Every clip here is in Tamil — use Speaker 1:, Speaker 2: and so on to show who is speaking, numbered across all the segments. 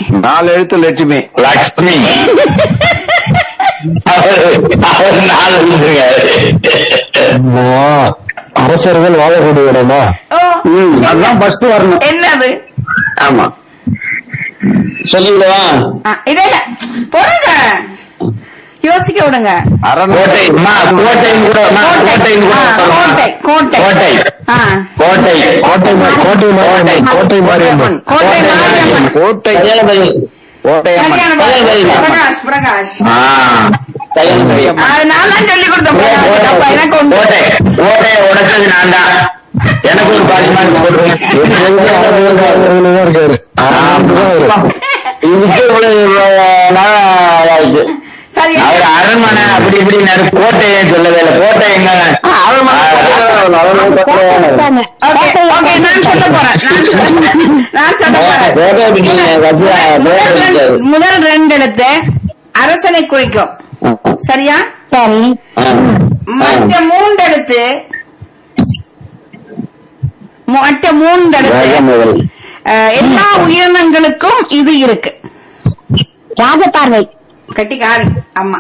Speaker 1: நாலு எழுத்து லட்சுமி
Speaker 2: லக்ஷ்மி அவர் அவர் நாலு எழுதுங்க
Speaker 3: அரசர்கள் வாழக்கூடிய இடமா
Speaker 4: ஓ
Speaker 1: ம், அதான் ஃபர்ஸ்ட் வரணும்
Speaker 4: என்னது
Speaker 1: ஆமா
Speaker 2: சொல்லிவிடவா
Speaker 4: ஆ, இல்ல இல்ல போடுங்க யோசிக்க விடுங்க
Speaker 2: கோட்டை அம்மா, கோட்டைன்னு கூட அம்மா, கோட்டைன்னு கூட
Speaker 4: ஆ,
Speaker 2: சொல்லலாம்.
Speaker 4: கோட்டை கோட்டை
Speaker 2: கோட்டை
Speaker 4: ஆ
Speaker 2: கோட்டை
Speaker 3: கோட்டை மா- கோட்டை மாரியம்மன் கோட்டை மாரியம்மன்
Speaker 4: கோட்டை மாரியம்மன்
Speaker 1: கோட்டை
Speaker 2: சரியான பதில்
Speaker 1: கோட்டையம்மன்
Speaker 4: சரியான பதில். பிரகாஷ் பிரகாஷ்
Speaker 2: ஆ, சரியான பதில்
Speaker 4: அது நான் தான் சொல்லி கொடுத்தேன் பிரகாஷ். அப்ப எனக்கு உண்டு.
Speaker 2: கோட்டை கோட்டையை உடைச்சது நான் தான் எனக்கு ஒரு பாதி மார்க் போட்டுருங்க
Speaker 3: தான் இருக்காரு
Speaker 2: இதுக்கு இவ்வளவு நாள் ஆயிடுச்சு
Speaker 4: சரி
Speaker 2: அவர் அரண்மனை அப்படி இப்படி கோட்டையே சொல்லவே இல்லை கோட்டை எங்க
Speaker 4: ஓகே ஓகே நான் சொல்ல போறேன் நான் சொல்ல- நான் சொல்ல போறேன் முதல் ரெண்டு- முதல் ரெண்டு எழுத்து அரசனை குறிக்கும் சரியா
Speaker 5: சரி
Speaker 4: மற்ற மூன்று எழுத்து மற்ற மூன்று எழுத்து அஹ், எல்லா உயிரினங்களுக்கும் இது இருக்கு
Speaker 5: ராஜபார்வை
Speaker 4: கட்டிக்காரி அம்மா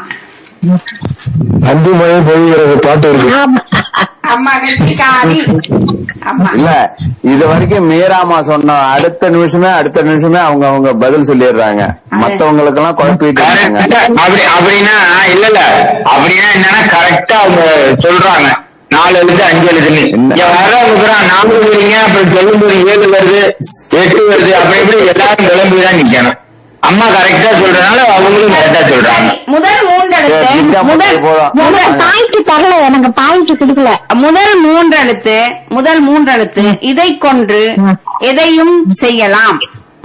Speaker 3: அந்தி மழை பொழிகிறது பாட்டு இருக்கு
Speaker 5: ஆமா
Speaker 4: அம்மா கட்டிக்காரி அம்மா
Speaker 1: இல்ல இது வரைக்கும் மீராமா சொன்ன அடுத்த நிமிஷமே அடுத்த நிமிஷமே அவங்க அவங்க பதில் சொல்லிடுறாங்க மத்தவங்களுக்கு எல்லாம் குழப்பிட்டு இருக்காங்க
Speaker 2: அப்படி அப்படின்னா இல்ல இல்ல அப்படின்னா என்னன்னா கரெக்டா அவங்க சொல்றாங்க நாலு எழுத்து அஞ்சு எழுத்துன்னு இங்க வர்றவங்க பூரா நாலு வருவீங்க அப்புறம் சொல்லும்போது ஏழு வருது எட்டு வருது அப்படி இப்படி எல்லாரும் கிளம்பி தான் நிக்கணும் அம்மா கரெக்டா சொல்றதுனால அவங்களும் கரெக்டா சொல்றாங்க
Speaker 4: சரி, முதல் மூன்று
Speaker 1: சரி,
Speaker 4: எழுத்து
Speaker 1: திட்டா
Speaker 4: முதல்
Speaker 1: மட்டும் போதும்.
Speaker 4: முதல்
Speaker 5: பாயிண்ட் தரல எனக்கு பாயிண்ட் கொடுக்கல
Speaker 4: முதல் மூன்று எழுத்து முதல் மூன்று எழுத்து இதை கொண்டு எதையும் செய்யலாம்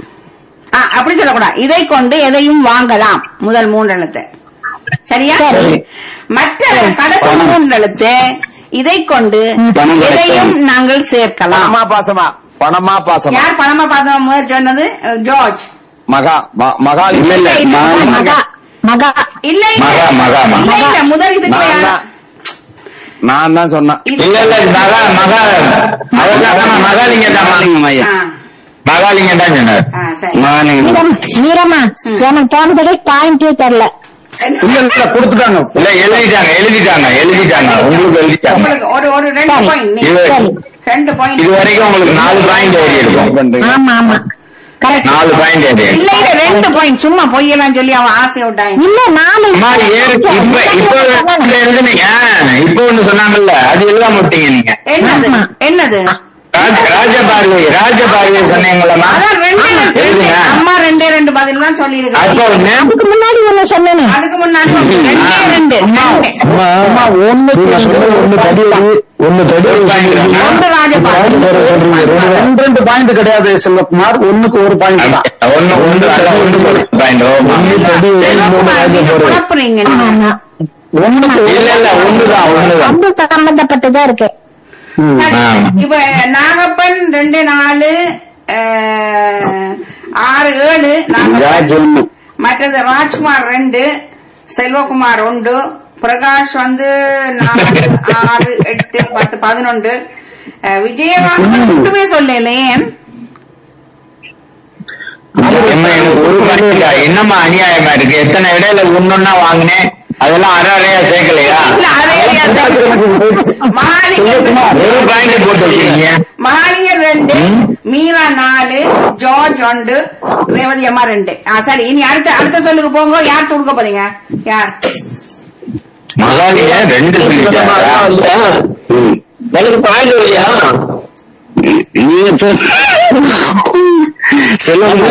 Speaker 4: ஆ, அப்படி சொல்லக்கூடாது இதை கொண்டு எதையும் வாங்கலாம் முதல் மூன்று எழுத்து சரியா
Speaker 5: சரி.
Speaker 4: மற்ற கடைசி மூன்று எழுத்து இதை கொண்டு
Speaker 2: பணம்
Speaker 4: எதையும் நாங்கள் சேர்க்கலாம்
Speaker 1: பணமா பாசமா பணமா பாசமா
Speaker 4: யார் பணமா பார்த்தோம் முதல் சொன்னது அஹ், ஜார்ஜ்
Speaker 1: மகா ம- மகாலி
Speaker 2: இல்ல இல்ல நான்
Speaker 5: மகா மகா
Speaker 4: இல்ல இல்ல
Speaker 2: மகா, மகா, மகா.
Speaker 4: இல்ல இல்ல முதல் இதுக்கு
Speaker 1: நான்
Speaker 4: யார்?
Speaker 1: தான் நான் தான் சொன்னேன்
Speaker 4: இது-
Speaker 2: இல்ல இல்ல மகா மகா அவர்தான் மகாலிங்க தான்
Speaker 4: ஆ,
Speaker 2: மகாலிங்க தான் சொன்னார்
Speaker 4: ஆ, சரி
Speaker 5: மீரம் மீரம்மா எனக்கு போனதுக்கு பாயிண்டே தரல
Speaker 4: என்ன?
Speaker 1: இல்ல இல்ல கொடுத்துட்டாங்க
Speaker 2: இல்ல எழுதிட்டாங்க எழுதிட்டாங்க எழுதிட்டாங்க உங்களுக்கு எழுதிட்டாங்க
Speaker 4: உங்களுக்கு ஒரு ஒரு ரெண்டு
Speaker 5: சரி.
Speaker 4: பாயிண்ட்
Speaker 2: இது
Speaker 4: ரெண்டு பாயிண்ட்
Speaker 2: இது வரைக்கும் உங்களுக்கு நாலு பாயிண்ட் ஏறி இருக்கும்
Speaker 1: பண்றீங்க
Speaker 5: ஆமா ஆமா கரெக்ட்
Speaker 2: நாலு பாயிண்ட் ஏறி
Speaker 4: இல்ல இல்ல ரெண்டு பாயிண்ட் சும்மா பொய்யெல்லாம் சொல்லி அவன் ஆசை விட்டாங்க
Speaker 5: இல்ல நாலு
Speaker 2: அம்மா ஏறு இப்ப இப்ப ஒண்ணு எழுதுனீங்க இப்ப ஒண்ணு சொன்னாங்கல்ல அது எழுதாம விட்டீங்க நீங்க
Speaker 4: என்னது
Speaker 5: ஆமா.
Speaker 4: என்னது
Speaker 2: ராஜ ராஜபார்வை ராஜபார்வை சொன்னீங்களா
Speaker 4: அதான் ரெண்டே ரெண்டு
Speaker 2: எழுதுங்க
Speaker 4: அம்மா ரெண்டே ரெண்டு பதில் தான் சொல்லி
Speaker 2: அப்ப ஒண்ணு
Speaker 5: அதுக்கு முன்னாடி ஒண்ணு சொன்னேனே
Speaker 4: அதுக்கு முன்னாடி ரெண்டே ரெண்டு ரெண்டு.
Speaker 3: அம்மா ஒண்ணு ஒண்ணு தடியடி ஒண்ணு தடியடி சொல்றீங்க.
Speaker 4: ஒன்று ராஜபார்வை.
Speaker 3: ராஜபார்வை சொல்றீங்க ரெண்டு
Speaker 1: ரெண்டு ரெண்டு பாயிண்ட் கிடையாது செல்வகுமார் ஒண்ணுக்கு ஒரு பாயிண்ட் தான்
Speaker 2: ஒண்ணு ஒண்ணு அதான் ஒண்ணு பாயிண்ட்
Speaker 3: ஒண்ணு தடியடி மூணு
Speaker 4: நீங்க
Speaker 3: ராஜபார்வை
Speaker 4: குழப்புறீங்க நீங்க.
Speaker 5: ஆமா
Speaker 1: ஒண்ணுக்கு
Speaker 2: இல்ல இல்ல ஒண்ணுதான் ஒண்ணுதான்
Speaker 5: ரொம்ப சம்பந்தப்பட்டதா இருக்கு
Speaker 4: சரி.
Speaker 2: ஆ.
Speaker 4: இப்ப நாகப்பன் ரெண்டு நாலு அஹ், ஆறு ஏழு நாகப்பன்
Speaker 1: ஜார்ஜ் ஒண்ணு
Speaker 4: மற்றது ராஜ்குமார் ரெண்டு செல்வகுமார் ஒன்று பிரகாஷ் வந்து நாலு ஆறு எட்டு பத்து பதினொன்று அஹ், விஜயகாந்த் மட்டுமே சொல்லல ஏன்
Speaker 2: என்ன எனக்கு ஒரு பாயிண்ட் என்னம்மா அநியாயமா இருக்கு எத்தனை இடையில ஒன்னொன்னா வாங்கினேன் அதெல்லாம் அரை அரையா சேர்க்கலையா
Speaker 4: இல்ல, அதே மகாலிங்கர்
Speaker 2: ஒரு பாயிண்ட் போட்டு வச்சிருக்கீங்க
Speaker 4: மகாலிங்கர் ரெண்டு மீரா நாலு ஜார்ஜ் ஒன்று ரேவதி அம்மா ரெண்டு ஆ, சரி இனி அடுத்த அடுத்த சொல்லுக்கு போங்க யார் கொடுக்க போறீங்க யார்
Speaker 2: மகாலிங்க ரெண்டு சொல்லிட்டாரா ம்.
Speaker 6: எனக்கு பாயிண்ட் இல்லையா
Speaker 2: நீங்க செல்வம்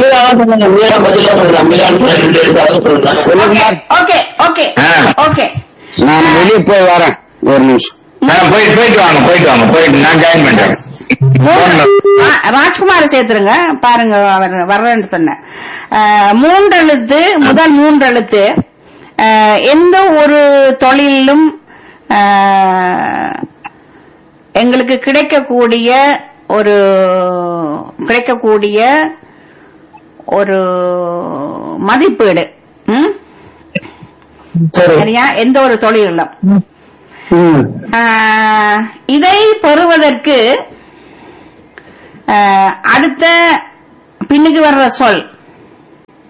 Speaker 1: செல்வகுமார்
Speaker 4: ஓகே ஓகே
Speaker 2: ஆ.
Speaker 4: ஓகே
Speaker 1: நான் வெளியே போய் வரேன் ஒரு நிமிஷம்
Speaker 2: போயிட்டு போயிட்டு வாங்க போயிட்டு வாங்க போயிட்டு நான் ஜாயின் பண்றேன்
Speaker 4: ரா- ராஜ்குமார் சேர்த்துருங்க பாருங்க அவர் வர்றேன்னு சொன்னேன் அஹ், மூன்று எழுத்து முதல் மூன்று எழுத்து அஹ், எந்த ஒரு தொழிலும் அஹ், எங்களுக்கு கிடைக்கக்கூடிய ஒரு கிடைக்கக்கூடிய ஒரு மதிப்பீடு ம்?
Speaker 3: சரி
Speaker 4: சரியா எந்த ஒரு தொழிலும்
Speaker 3: ம்.
Speaker 4: ஆஹ், இதை பெறுவதற்கு ஆஹ், அடுத்த பின்னுக்கு வர்ற சொல்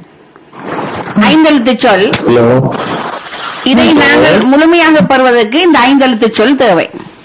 Speaker 4: ஐந்தெழுத்து சொல்
Speaker 3: ஹலோ
Speaker 4: இதை நாங்கள் முழுமையாக பெறுவதற்கு இந்த ஐந்தெழுத்து சொல் தேவை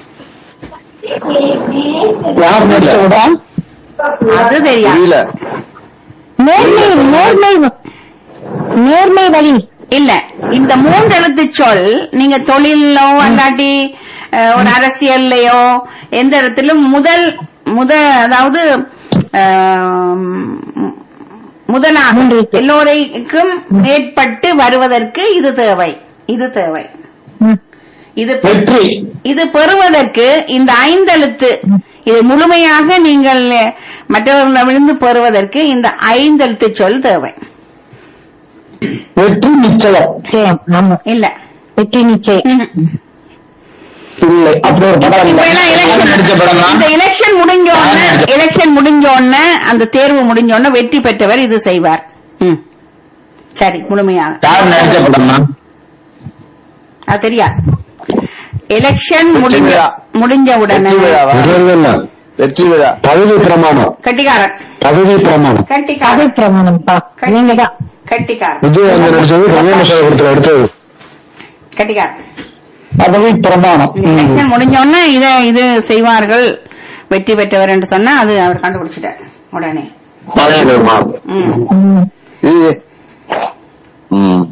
Speaker 3: யார் நினைச்ச
Speaker 4: அது தெரியாது
Speaker 1: புரியல
Speaker 5: நேர்மை நேர்மை நேர்மை வழி
Speaker 4: இல்ல இந்த மூன்று எழுத்து சொல் நீங்க தொழிலோ அல்லாட்டி அஹ், ஒரு அரசியல்லையோ எந்த இடத்திலும் முதல் முத அதாவது ஆம், முதலாக
Speaker 5: மூன்று எழுத்து.
Speaker 4: எல்லோரைக்கும் மேற்பட்டு வருவதற்கு இது தேவை இது தேவை
Speaker 5: ம்.
Speaker 4: இது பெ-
Speaker 3: வெற்றி
Speaker 4: இது பெறுவதற்கு இந்த ஐந்தெழுத்து இது முழுமையாக நீங்கள் மற்றவர்களிடமிருந்து பெறுவதற்கு இந்த ஐந்தெழுத்து சொல் தேவை
Speaker 3: வெற்றி நிச்சயம்
Speaker 5: நிச்சயம் ஆமா
Speaker 4: இல்ல
Speaker 5: வெற்றி நிச்சயம்
Speaker 4: ம்ஹும்.
Speaker 3: இல்லை அப்படி ஒரு படம்
Speaker 4: இப்ப
Speaker 3: இல்லை
Speaker 4: எல்லாம் election-
Speaker 2: நடிச்ச படம் தான்.
Speaker 4: இந்த எலெக்ஷன் முடிஞ்ச உடனே எலெக்ஷன் முடிஞ்ச உடனே அந்த தேர்வு முடிஞ்ச உடனே வெற்றி பெற்றவர் இது செய்வார் ம். சரி முழுமையாக
Speaker 2: யார் நடிச்ச படம் தான்
Speaker 4: அது தெரியாது எலெக்ஷன்
Speaker 1: வெற்றி
Speaker 4: முடிஞ்ச
Speaker 1: விழா.
Speaker 4: முடிஞ்ச உடனே
Speaker 1: வெற்றி விழாவா
Speaker 3: இல்லை, இல்லை.
Speaker 1: வெற்றி விழா
Speaker 3: பதவி பிரமாணம்
Speaker 4: கட்டிக்காரன்
Speaker 3: பதவி பிரமாணம்
Speaker 5: அது
Speaker 4: கட்டிக்காரன்
Speaker 5: பிரமாணம்ப்பா நீங்க தான்
Speaker 4: கட்டிக்காரன்
Speaker 3: விஜய் அங்க நடிச்சது கல்யாண சேகரத்தில் அடுத்தது
Speaker 4: கட்டிக்காரன்
Speaker 3: பதவி பிரமாணம்
Speaker 4: இந்த எலெக்ஷன் முடிஞ்ச உடனே இத இது செய்வார்கள் வெற்றி பெற்றவர் என்று சொன்னா அது அவர் கண்டுபிடிச்சிட்டார் உடனே
Speaker 3: பதவி பிரமாணம்
Speaker 4: ம்.
Speaker 5: ம்.
Speaker 1: இது ம்.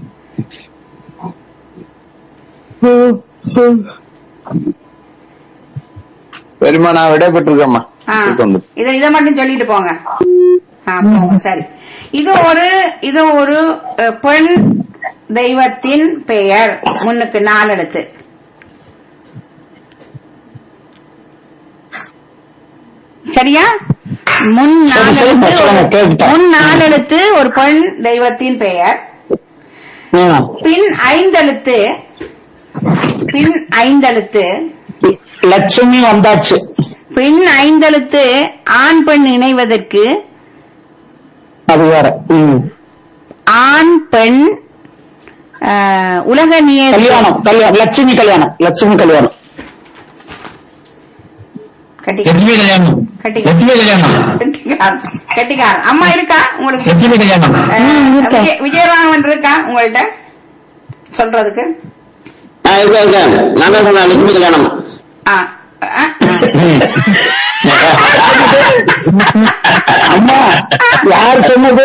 Speaker 1: பெரியம்மா நான் விடைபெற்றிருக்கேம்மா
Speaker 4: ஆ,
Speaker 1: கொண்டு
Speaker 4: இத இத மட்டும் சொல்லிட்டு போங்க ஆ, போங்க சரி இது ஒரு இது ஒரு அஹ், பெண் தெய்வத்தின் பெயர் முன்னுக்கு நாலு எழுத்து சரியா முன்
Speaker 3: சரி,
Speaker 4: நாலு
Speaker 3: சொல்லுங்க,
Speaker 4: எழுத்து
Speaker 3: சொல்லுங்க,
Speaker 4: ஒரு-
Speaker 3: கேட்டுட்டேன்.
Speaker 4: முன் நாலு எழுத்து ஒரு பெண் தெய்வத்தின் பெயர்
Speaker 3: ஆ.
Speaker 4: பின் ஐந்தெழுத்து பின் ஐந்தெழுத்து
Speaker 3: லட்சுமி வந்தாச்சு
Speaker 4: பின் ஐந்தெழுத்து ஆண் பெண் இணைவதற்கு
Speaker 3: அது வேற ம்.
Speaker 4: ஆண் பெண் ஆஹ், உலக நியதி
Speaker 3: கல்யாணம் கல்யாணம் லட்சுமி கல்யாணம் லட்சுமி கல்யாணம்
Speaker 4: கட்டி
Speaker 2: லட்சுமி கல்யாணம்
Speaker 4: கட்டி
Speaker 2: லட்சுமி கல்யாணம்
Speaker 4: கட்டிக்காரன் கட்டிக்காரன் அம்மா இருக்கா உங்களுக்கு
Speaker 2: லட்சுமி கல்யாணம்
Speaker 4: ஆஹ்,
Speaker 5: இருக்கேன்.
Speaker 4: விஜய- விஜயராகவன் இருக்கா உங்கள்ட்ட சொல்றதுக்கு
Speaker 3: நான் தான் சொன்னேன் லட்சுமி கல்யாணம்
Speaker 4: ஆ, ஆ,
Speaker 3: அம்மா யார் சொன்னது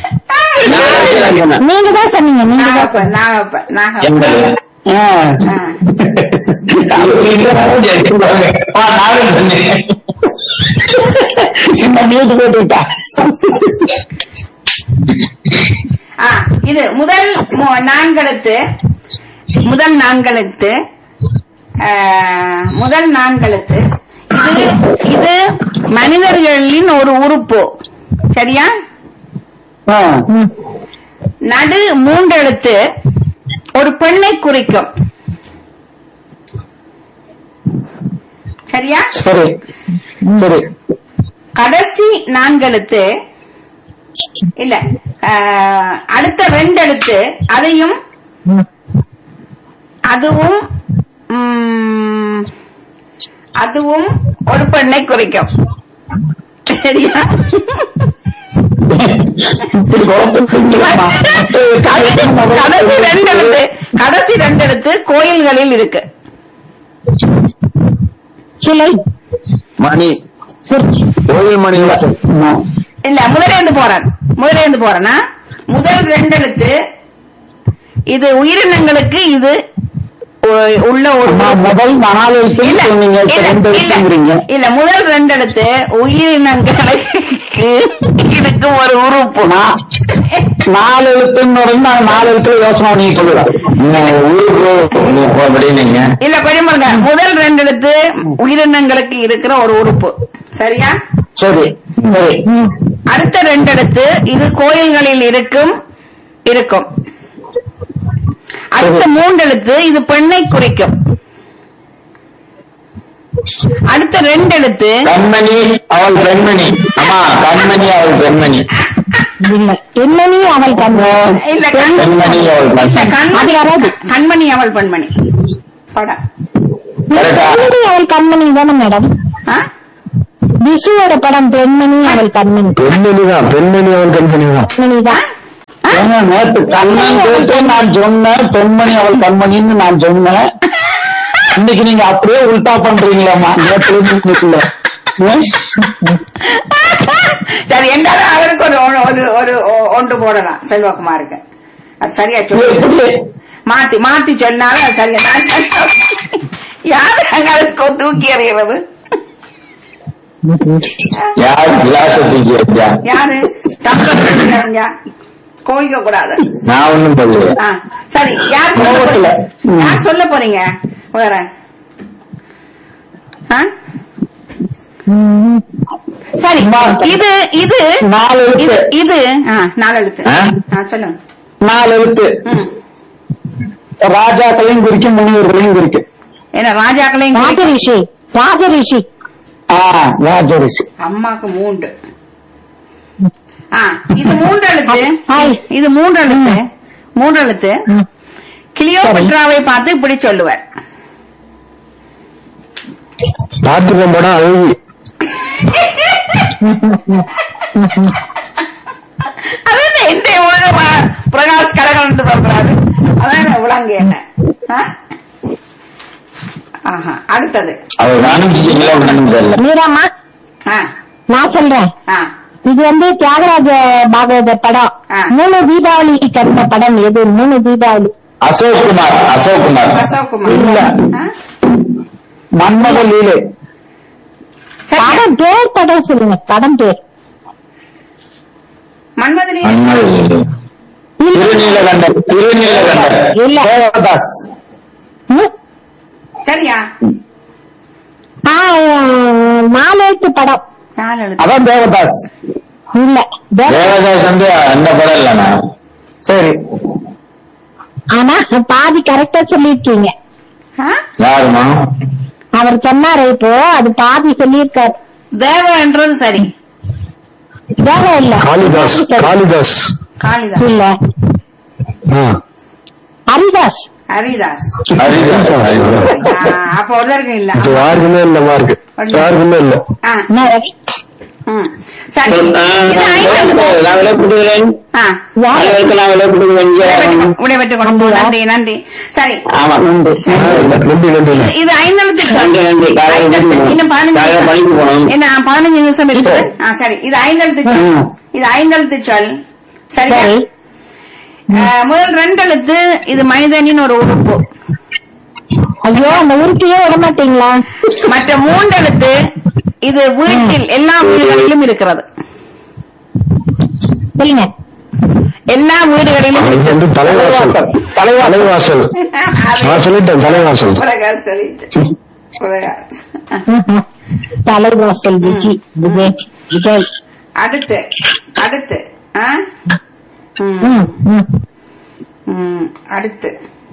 Speaker 5: நீங்க தான் சொன்னீங்க நீங்க தான்
Speaker 4: நாகப்பன், நாகப்பன், நாகப்பன்.
Speaker 3: ஆ.
Speaker 4: ஆ.
Speaker 3: இந்த மீட்டு போட்டுட்டா
Speaker 4: ஆ, இது முதல் மு- நான்கெழுத்து முதல் நான்கெழுத்து ஆ, முதல் நான்கெழுத்து இது இது மனிதர்களின் ஒரு உறுப்பு சரியா
Speaker 3: ஆ.
Speaker 4: நடு மூன்றெழுத்து ஒரு பெண்ணை குறிக்கும் சரியா
Speaker 3: சரி சரி
Speaker 4: கடைசி நான்கெழுத்து இல்ல ஆ, அடுத்த ரெண்டு எழுத்து அதையும் அதுவும் ம், அதுவும் ஒரு பெண்ணை குறிக்கும் சரியா
Speaker 3: இப்படி குழப்பம்
Speaker 4: கடைசி ரெண்டு எழுத்து கடைசி ரெண்டு எழுத்து கோயில்களில் இருக்கு
Speaker 5: சிலை
Speaker 1: மணி கோவில் மணி
Speaker 4: இல்ல முதலேந்து போறேன் முதலேந்து போறேன்னா முதல் ரெண்டு எழுத்து இது உயிரினங்களுக்கு இது உ- உள்ள ஒரு
Speaker 3: அம்மா, முதல் நாலு எழுத்து
Speaker 4: இல்ல
Speaker 3: சொன்னீங்க இப்ப
Speaker 4: இல்ல,
Speaker 3: ரெண்டு
Speaker 4: இல்ல,
Speaker 3: எழுத்துங்கிறீங்க
Speaker 4: இல்ல முதல் ரெண்டு எழுத்து உயிரினங்களுக்கு இதுக்கு ஒரு உறுப்பு
Speaker 3: நான் நாலு எழுத்துன்னு உடனே நான் நாலு எழுத்துல யோசனை பண்ணி சொல்லுவேன்
Speaker 2: அப்படின்னீங்க
Speaker 4: இல்ல பெரியமருங்க முதல் ரெண்டு எழுத்து உயிரினங்களுக்கு இருக்கிற ஒரு உறுப்பு சரியா
Speaker 3: சரி சரி
Speaker 4: அடுத்த ரெண்டு எழுத்து இது கோயில்களில் இருக்கும் இருக்கும் அடுத்த மூன்று எழுத்து இது பெண்ணை குறிக்கும் அடுத்த ரெண்டு எழுத்து
Speaker 2: கண்மணி அவள் பெண்மணி அம்மா கண்மணி அவள் பெண்மணி
Speaker 5: இல்ல பெண்மணி அவள் கண்ணு
Speaker 4: இல்ல கண்-
Speaker 2: பெண்மணி அவள்
Speaker 4: இல்ல,
Speaker 2: பெண்மணி
Speaker 4: கண்மணி
Speaker 5: அது வராது.
Speaker 4: கண்மணி அவள் பெண்மணி படம்
Speaker 2: கரெக்டா
Speaker 5: பெண்மணி அவள் கண்மணி தானே மேடம்
Speaker 4: ஆ?
Speaker 5: விசுவோட படம் பெண்மணி அவள் கண்மணி
Speaker 3: பெண்மணி தான் பெண்மணி அவன் கண்மணி தான்
Speaker 5: கண்மணி தான்
Speaker 4: ஆ?
Speaker 3: ஏங்க நேத்து கண்ணன் கேட்டு நான் சொன்னேன் பெண்மணி அவள் கண்மணின்னு நான் சொன்னேன் இன்னைக்கு நீங்க அப்படியே உல்டா பண்றீங்களாமா நேற்று இன்னைக்குள்ள ம்?
Speaker 4: சரி என்றாலும் அவருக்கு ஒரு ஒரு- ஒரு ஒரு ஒ- ஒன்று போடலாம் செல்வகுமாருக்கு அது சரியா சொல்லு
Speaker 3: எப்படி
Speaker 4: மாத்தி மாத்தி சொன்னாலும் அது சரியா நான் யாரு அங்க அதுக்கு தூக்கி எறிகிறது
Speaker 2: யார் கிளாஸ் தூக்கி வச்சா
Speaker 4: யாரு தப்பு தெரிஞ்சா கோவிக்க கூடாது
Speaker 2: நான் ஒண்ணும் பண்ணல
Speaker 4: ஆ, சரி யார் சொல்ல
Speaker 3: கோவத்துல.
Speaker 4: போறீங்க? யார் சொல்ல போறீங்க வேற ஆ? சரி இது இது
Speaker 3: நாலு
Speaker 4: இது
Speaker 3: எழுத்து
Speaker 4: இது ஆ, நாலு எழுத்து
Speaker 2: ஆ?
Speaker 4: ஆ, சொல்லுங்க
Speaker 3: நாலு எழுத்து
Speaker 4: ம்.
Speaker 3: ராஜாக்களையும் குறிக்கும் முனிவர்களையும் குறிக்கும்
Speaker 4: என்ன ராஜாக்களையும் குறிக்கும்.
Speaker 5: ராஜரிஷி ராஜரிஷி
Speaker 3: ஆ ராஜரிஷி
Speaker 4: அம்மாக்கு மூன்று ஆ இது மூன்று எழுத்து
Speaker 5: ஹாய்.
Speaker 4: இது மூன்று எழுத்து மூன்று எழுத்து கிளியோபட்ராவை பார்த்து இப்படி சொல்லுவார்
Speaker 3: பார்த்துக்கோம் படம் அழகு
Speaker 4: அது என்ன எந்த உலக பிரகாஷ் கரகன் சொல்றாரு அதான் விளங்கு என்ன ஆ? ஆஹா அடுத்தது
Speaker 2: அவர் அனுப்பிச்சிட்டீங்களா ஒண்ணும் தெரியல
Speaker 5: மீராமா
Speaker 4: ஆ
Speaker 5: நான் சொல்றேன்
Speaker 4: ஆ
Speaker 5: இது வந்து தியாகராஜ பாகவத படம்
Speaker 4: ஆ.
Speaker 5: மூணு தீபாவளி கருந்த படம் எது மூணு தீபாவளி
Speaker 2: அசோக் குமார் அசோக் குமார்
Speaker 4: அசோக்
Speaker 3: இல்ல.
Speaker 4: குமார் ஆ?
Speaker 3: மன்மத லீலை
Speaker 4: சரி.
Speaker 5: படம் பேர் படம் சொல்லுங்க படம் பேர்
Speaker 4: மன்மதனி
Speaker 2: திருநீலகண்டர் திருநீலகண்டர்
Speaker 5: இல்ல
Speaker 3: தேவதாஸ்
Speaker 5: ம்?
Speaker 4: சரியா
Speaker 5: ஆ, நாலெழுத்து படம்
Speaker 4: நாலு எழுத்து
Speaker 3: அதான் தேவதாஸ்
Speaker 5: இல்ல தேவ-
Speaker 2: தேவதாஸ் வந்து அந்த படம் இல்லண்ணா
Speaker 3: சரி
Speaker 5: ஆனா பாதி கரெக்டா சொல்லிருக்கீங்க
Speaker 4: ஆ?
Speaker 2: யாருமா
Speaker 5: அவர் சொன்னாரு இப்போ அது பாதி சொல்லியிருக்காரு
Speaker 4: தேவன்றது சரி
Speaker 5: தேவ இல்ல
Speaker 3: காளிதாஸ் காளிதாஸ்
Speaker 4: காளிதாஸ்
Speaker 5: இல்ல
Speaker 3: ஆ.
Speaker 5: ஹரிதாஸ்
Speaker 4: ஹரிதாஸ்
Speaker 2: ஹரிதாஸ்
Speaker 4: ஆ, அப்ப ஒருத்தருக்கு இல்ல
Speaker 3: இது யாருக்குமே இல்ல மார்க் யாருக்குமே இல்ல
Speaker 4: ஆ,
Speaker 5: என்ன ரவி?
Speaker 4: ம். சரி இது ஐந்து
Speaker 2: நான் விளையாடுகிறேன்
Speaker 4: ஆ,
Speaker 5: யாரு?
Speaker 2: நான் விளையாடுகிறேன்
Speaker 4: விடைபெற்றுக் கொள்ளும் நன்றி நன்றி சரி
Speaker 2: ஆமா நன்றி
Speaker 3: நன்றி நன்றி
Speaker 4: இது ஐந்தெழுத்து சொல்.
Speaker 2: நன்றி, நன்றி. காலையில
Speaker 4: ஐந்தெழுத்து.
Speaker 2: பணிக்கு
Speaker 4: இன்னும் பதினஞ்சு
Speaker 2: காலையில பணிக்கு
Speaker 4: நிமிஷம்.
Speaker 2: போகணும்.
Speaker 4: என்ன பதினஞ்சு நிமிஷம் இருக்கு ஆ, சரி இது ஐந்தெழுத்து சொல் இது ஐந்தெழுத்து சொல் சரியா
Speaker 5: சரி
Speaker 4: ஆ, முதல் ரெண்டு எழுத்து இது மனிதனின் ஒரு உறுப்பு
Speaker 5: ஐயோ அந்த உருட்டியே விட மாட்டீங்களா
Speaker 4: மற்ற மூன்றெழுத்து இது வீட்டில் எல்லா வீடுகளிலும் இருக்கிறது
Speaker 5: சொல்லுங்க
Speaker 4: எல்லா வீடுகளிலும்
Speaker 3: இது வந்து தலைவாசல் தலைவாசல் நான் சொல்லிட்டேன் தலைவாசல்
Speaker 4: பிரகாஷ் சொல்லிட்டு. பிரகாஷ்.
Speaker 5: தலைவாசல் விஜய் விஜய் விஜய்
Speaker 4: அடுத்து அடுத்து ஆ? ம்,
Speaker 5: ம், ம்.
Speaker 4: ம், அடுத்து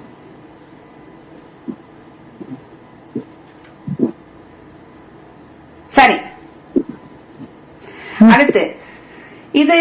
Speaker 4: சரி அடுத்து இது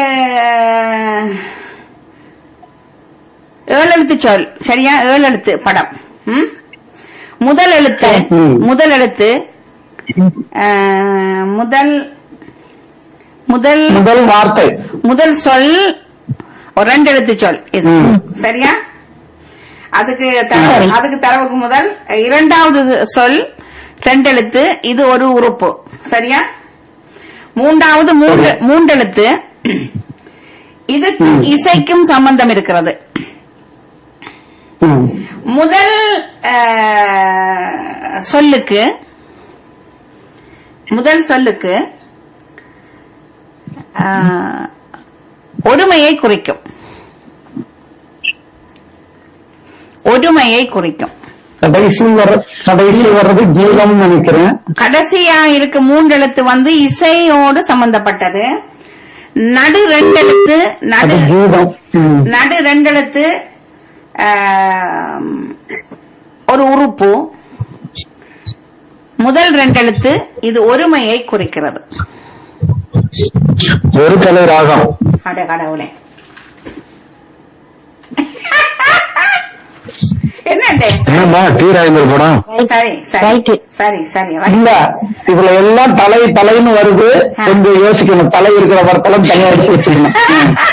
Speaker 4: ஏழு எழுத்து சொல் சரியா ஏழு எழுத்து படம் ம்? முதல் எழுத்து முதல் எழுத்து ஆ, முதல் முதல்
Speaker 3: முதல் வார்த்தை
Speaker 4: முதல் சொல் ஒரு ரெண்டு எழுத்து சொல் இது சரியா அதுக்கு தர- அதுக்கு தரவுக்கு முதல் இரண்டாவது சொல் ரெண்டு எழுத்து இது ஒரு உறுப்பு சரியா மூன்றாவது மூன்று மூன்றெழுத்து இது இசைக்கும் சம்பந்தம் இருக்கிறது
Speaker 3: ம்.
Speaker 4: முதல் அஹ், சொல்லுக்கு முதல் சொல்லுக்கு அஹ், ஒருமையை குறிக்கும் ஒருமையை குறிக்கும்
Speaker 3: கடைசி வர கடைசி வர்றது கீதம் நினைக்கிறேன்
Speaker 4: கடைசியா இருக்கு மூன்றெழுத்து வந்து இசையோடு சம்பந்தப்பட்டது நடு ரெண்டெழுத்து நடு
Speaker 3: அது கீதம் ம்.
Speaker 4: நடு ரெண்டெழுத்து ஆம், ஒரு உறுப்பு முதல் ரெண்டெழுத்து இது ஒருமையை குறிக்கிறது
Speaker 3: ஒரு கலை ராகம்
Speaker 4: அட கடவுளே என்னண்டே
Speaker 3: என்னம்மா டி ராஜேந்திர படம்
Speaker 4: சரி சரி
Speaker 5: Right.
Speaker 4: சரி சரி right.
Speaker 3: இல்ல இதுல எல்லாம் தலை தலைன்னு வருது கொஞ்சம் யோசிக்கணும் தலை இருக்கிற படத்தெல்லாம் தனியா எடுத்து வச்சுக்கணும்